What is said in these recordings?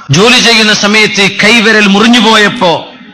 ജോലി ചെയ്യുന്ന സമയത്ത് കൈവിരൽ മുറിഞ്ഞു പോയപ്പോ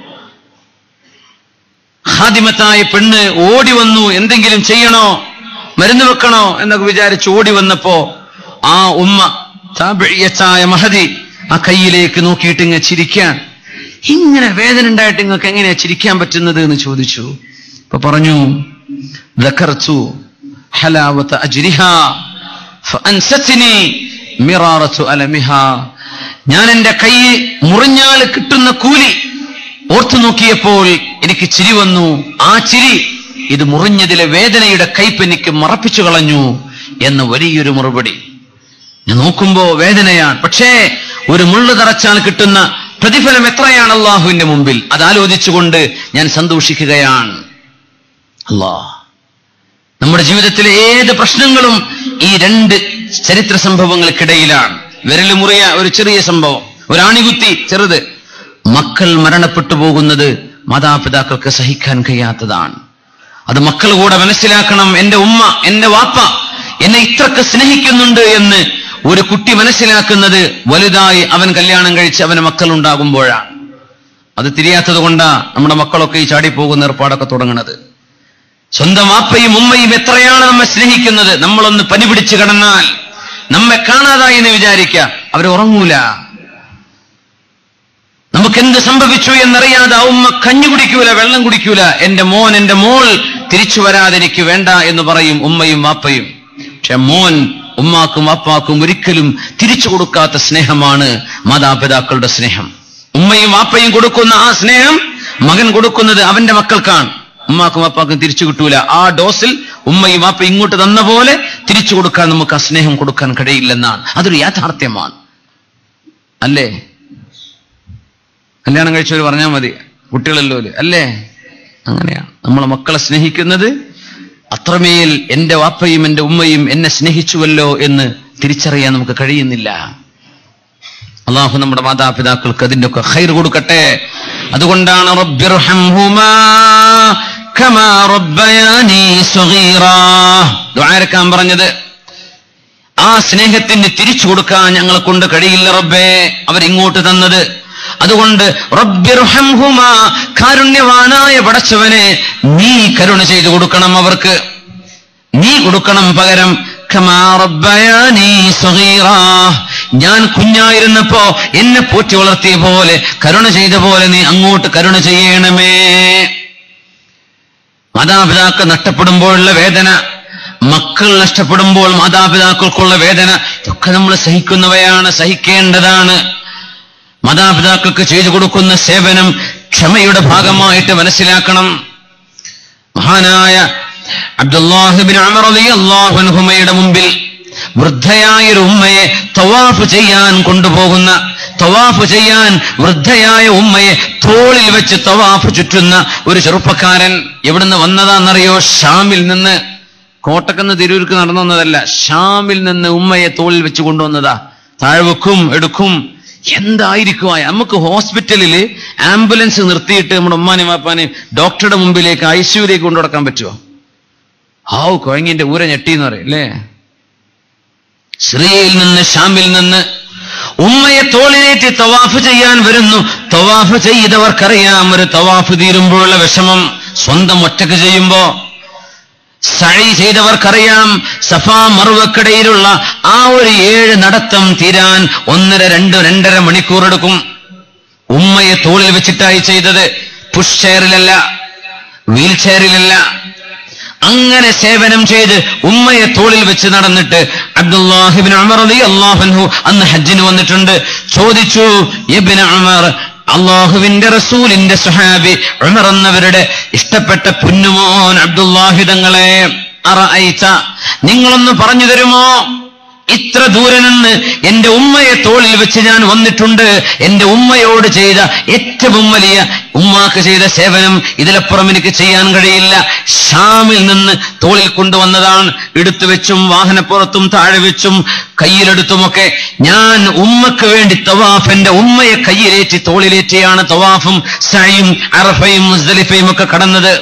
ഹാദിമത്തായ പെണ്ണ് ഓടി വന്നു എന്തെങ്കിലും ചെയ്യണോ മരുന്ന് വെക്കണോ എന്നൊക്കെ വിചാരിച്ച് ഓടി വന്നപ്പോ ആ ഉമ്മ താബിയത്തായ മഹതി ആ കയ്യിലേക്ക് നോക്കിയിട്ട് ഇങ്ങനെ ചിരിക്കാൻ ഇങ്ങനെ വേദന ഉണ്ടായിട്ട് നിങ്ങൾക്ക് എങ്ങനെയാ ചിരിക്കാൻ പറ്റുന്നത് എന്ന് ചോദിച്ചു അപ്പൊ പറഞ്ഞു ذكرت حلاوة أجرها فأنستني مرارة ألمها ഞാൻ എന്റെ കൈ മുറിഞ്ഞാൽ കിട്ടുന്ന കൂലി ഓർത്തു നോക്കിയപ്പോൾ എനിക്ക് ചിരി വന്നു ആ ചിരി ഇത് മുറിഞ്ഞതിലെ വേദനയുടെ കയ്പ് എനിക്ക് മറപ്പിച്ചു കളഞ്ഞു എന്ന വലിയൊരു മറുപടി ഞാൻ നോക്കുമ്പോ വേദനയാണ് പക്ഷേ ഒരു മുള്ളു തറച്ചാൽ കിട്ടുന്ന പ്രതിഫലം എത്രയാണ് അള്ളാഹുവിന്റെ മുമ്പിൽ അത് ആലോചിച്ചുകൊണ്ട് ഞാൻ സന്തോഷിക്കുകയാണ് അല്ലാ നമ്മുടെ ജീവിതത്തിലെ ഏത് പ്രശ്നങ്ങളും ഈ രണ്ട് ചരിത്ര സംഭവങ്ങൾക്കിടയിലാണ് വിരല് മുറിയ ഒരു ചെറിയ സംഭവം ഒരു ആണികുത്തി ചെറുത് മക്കൾ മരണപ്പെട്ടു പോകുന്നത് മാതാപിതാക്കൾക്ക് സഹിക്കാൻ കഴിയാത്തതാണ് അത് മക്കൾ കൂടെ മനസ്സിലാക്കണം എന്റെ ഉമ്മ എന്റെ വാപ്പ എന്നെ ഇത്രക്ക് സ്നേഹിക്കുന്നുണ്ട് എന്ന് ഒരു കുട്ടി മനസ്സിലാക്കുന്നത് വലുതായി അവൻ കല്യാണം കഴിച്ച് അവന് മക്കൾ ഉണ്ടാകുമ്പോഴാണ് അത് തിരിയാത്തത് കൊണ്ടാ നമ്മുടെ മക്കളൊക്കെ ഈ ചാടിപ്പോകുന്ന ഏർപ്പാടൊക്കെ തുടങ്ങുന്നത് സ്വന്തം വാപ്പയും ഉമ്മയും എത്രയാണ് നമ്മെ സ്നേഹിക്കുന്നത് നമ്മളൊന്ന് പനി പിടിച്ചു കിടന്നാൽ നമ്മെ കാണാതായി എന്ന് വിചാരിക്ക അവർ ഉറങ്ങൂല നമുക്ക് എന്ത് സംഭവിച്ചു എന്നറിയാതെ ആ ഉമ്മ കഞ്ഞി കുടിക്കൂല വെള്ളം കുടിക്കൂല എന്റെ മോൻ എന്റെ മോൾ തിരിച്ചു വരാതെ എനിക്ക് വേണ്ട എന്ന് പറയും ഉമ്മയും വാപ്പയും പക്ഷെ മോൻ ഉമ്മാക്കും വാപ്പാക്കും ഒരിക്കലും തിരിച്ചു കൊടുക്കാത്ത സ്നേഹമാണ് മാതാപിതാക്കളുടെ സ്നേഹം ഉമ്മയും വാപ്പയും കൊടുക്കുന്ന ആ സ്നേഹം മകൻ കൊടുക്കുന്നത് അവന്റെ മക്കൾക്കാണ് ഉമ്മാക്കും വാപ്പാക്കും തിരിച്ചു കിട്ടൂല ആ ഡോസിൽ ഉമ്മയും വാപ്പയും ഇങ്ങോട്ട് തന്ന പോലെ തിരിച്ചു കൊടുക്കാൻ നമുക്ക് ആ സ്നേഹം കൊടുക്കാൻ കഴിയില്ലെന്നാണ് അതൊരു യാഥാർത്ഥ്യമാണ് അല്ലേ കല്യാണം കഴിച്ചവർ പറഞ്ഞാൽ മതി കുട്ടികളല്ലോ അല്ലേ അങ്ങനെയാണ് നമ്മളെ മക്കളെ സ്നേഹിക്കുന്നത് അത്രമേൽ എന്റെ വാപ്പയും എന്റെ ഉമ്മയും എന്നെ സ്നേഹിച്ചുവല്ലോ എന്ന് തിരിച്ചറിയാൻ നമുക്ക് കഴിയുന്നില്ല അള്ളാഹു നമ്മുടെ മാതാപിതാക്കൾക്ക് അതിന്റെ ഒക്കെ ഹൈർ കൊടുക്കട്ടെ അതുകൊണ്ടാണ് റബ്ബിർഹംഹുമാ കമാ റബ്ബയാനി സഗീറാ ദുആരക്കാൻ പറഞ്ഞത് ആ സ്നേഹത്തിന് തിരിച്ചു കൊടുക്കാൻ ഞങ്ങളെ കൊണ്ട് കഴിയില്ല റബ്ബേ അവരിങ്ങോട്ട് തന്നത് അതുകൊണ്ട് റബ്ബിർഹംഹുമാ കാരുണ്യവാനായ പടച്ചവനെ നീ കരുണ ചെയ്തു കൊടുക്കണം അവർക്ക് നീ കൊടുക്കണം പകരം കമാ റബ്ബയാനി സഗീറാ ഞാൻ കുഞ്ഞായിരുന്നപ്പോ എന്നെ പോറ്റി വളർത്തിയ പോലെ കരുണ ചെയ്ത പോലെ നീ അങ്ങോട്ട് കരുണ ചെയ്യണമേ മാതാപിതാക്കൾ നഷ്ടപ്പെടുമ്പോഴുള്ള വേദന മക്കൾ നഷ്ടപ്പെടുമ്പോൾ മാതാപിതാക്കൾക്കുള്ള വേദന ഇതൊക്കെ നമ്മൾ സഹിക്കുന്നവയാണ് സഹിക്കേണ്ടതാണ് മാതാപിതാക്കൾക്ക് ചെയ്തു കൊടുക്കുന്ന സേവനം ക്ഷമയുടെ ഭാഗമായിട്ട് മനസ്സിലാക്കണം മഹാനായ അബ്ദുല്ലാഹിബിൻ അള്ളാഹുൻഹുമയുടെ മുമ്പിൽ വൃദ്ധയായ ഒരു ഉമ്മയെ തവാഫ് ചെയ്യാൻ കൊണ്ടുപോകുന്ന തവാഫ് ചെയ്യാൻ വൃദ്ധയായ ഉമ്മയെ തോളിൽ വെച്ച് തവാഫ് ചുറ്റുന്ന ഒരു ചെറുപ്പക്കാരൻ എവിടുന്ന് വന്നതാണെന്നറിയോ ഷാമിൽ നിന്ന് കോട്ടക്കുന്ന് തിരൂർക്ക് നടന്നു വന്നതല്ല ഷാമിൽ നിന്ന് ഉമ്മയെ തോളിൽ വെച്ച് കൊണ്ടുവന്നതാ താഴ്വെക്കും എടുക്കും എന്തായിരിക്കും ആ- നമുക്ക് ഹോസ്പിറ്റലിൽ ആംബുലൻസ് നിർത്തിയിട്ട് നമ്മുടെ ഉമ്മാനെയും വാപ്പാനെയും ഡോക്ടറുടെ മുമ്പിലേക്ക് ഐ സിയുലേക്ക് കൊണ്ടു നടക്കാൻ പറ്റുമോ ഹാവ് കുഴങ്ങിന്റെ ഊര ഞെട്ടിന്ന് പറയും അല്ലേ സിറിയയിൽ നിന്ന് ഷാമിൽ നിന്ന് ഉമ്മയെ തോളിലേറ്റി തവാഫ് ചെയ്യാൻ വരുന്നു തവാഫ് ചെയ്തവർക്കറിയാം ഒരു തവാഫ് തീരുമ്പോഴുള്ള വിഷമം സ്വന്തം ഒറ്റക്ക് ചെയ്യുമ്പോ സഴി ചെയ്തവർക്കറിയാം സഫാ മറുവക്കിടയിലുള്ള ആ ഒരു ഏഴ് നടത്തം തീരാൻ ഒന്നര രണ്ട് രണ്ടര മണിക്കൂർ എടുക്കും ഉമ്മയെ തോളിൽ വെച്ചിട്ടായി ചെയ്തത് പുഷ് ചെയറിലല്ല വീൽ ചെയറിലല്ല അങ്ങനെ സേവനം ചെയ്ത് ഉമ്മയെ തോളിൽ വെച്ച് നടന്നിട്ട് അബ്ദുല്ലാഹിബിൻ ഉമർ അള്ളാഹുൻഹു അന്ന് ഹജ്ജിന് വന്നിട്ടുണ്ട് ചോദിച്ചു ഇബ്ന ഉമർ അള്ളാഹുവിന്റെ റസൂലിന്റെ സുഹാബി ഉമർ എന്നവരുടെ ഇഷ്ടപ്പെട്ട പുന്നുമോൻ അബ്ദുല്ലാഹി തങ്ങളെ അറഅയ്ത നിങ്ങളൊന്ന് പറഞ്ഞു തരുമോ ഇത്ര ദൂരെ നിന്ന് എന്റെ ഉമ്മയെ തോളിൽ വെച്ച് ഞാൻ വന്നിട്ടുണ്ട് എന്റെ ഉമ്മയോട് ചെയ്ത ഏറ്റവും വലിയ ഉമ്മാക്ക് ചെയ്ത സേവനം ഇതിലപ്പുറം എനിക്ക് ചെയ്യാൻ കഴിയില്ല ഷാമിൽ നിന്ന് തോളിൽ കൊണ്ടുവന്നതാണ് എടുത്തു വെച്ചും വാഹനപ്പുറത്തും താഴെ വെച്ചും കയ്യിലെടുത്തുമൊക്കെ ഞാൻ ഉമ്മക്ക് വേണ്ടി തവാഫ് എന്റെ ഉമ്മയെ കയ്യിലേറ്റി തോളിലേറ്റിയാണ് തവാഫും സയും അറഫയും മുസ്ദലിഫയും ഒക്കെ കടന്നത്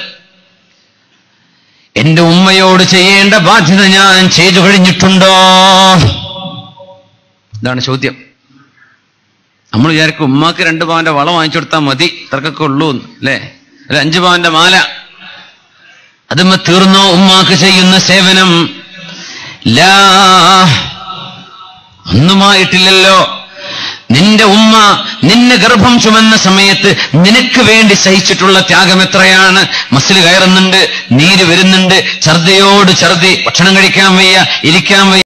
എന്റെ ഉമ്മയോട് ചെയ്യേണ്ട ബാധ്യത ഞാൻ ചെയ്തു കഴിഞ്ഞിട്ടുണ്ടോ ഇതാണ് ചോദ്യം നമ്മൾ വിചാരിക്കും ഉമ്മാക്ക് രണ്ട് പവന്റെ വളം വാങ്ങിച്ചു കൊടുത്താൽ മതി ഇത്രക്കൊക്കെ ഉള്ളൂ എന്ന് അല്ലേ ഒരു അഞ്ചു പവന്റെ മാല അതുമ്മ തീർന്നോ ഉമ്മാക്ക് ചെയ്യുന്ന സേവനം ലാ ഒന്നുമായിട്ടില്ലല്ലോ നിന്റെ ഉമ്മ നിന്നെ ഗർഭം ചുമന്ന സമയത്ത് നിനക്ക് വേണ്ടി സഹിച്ചിട്ടുള്ള ത്യാഗം എത്രയാണ് മസിൽ കയറുന്നുണ്ട് നീര് വരുന്നുണ്ട് ഛർദിയോട് ഛർദി ഭക്ഷണം കഴിക്കാൻ വയ്യ ഇരിക്കാൻ വയ്യ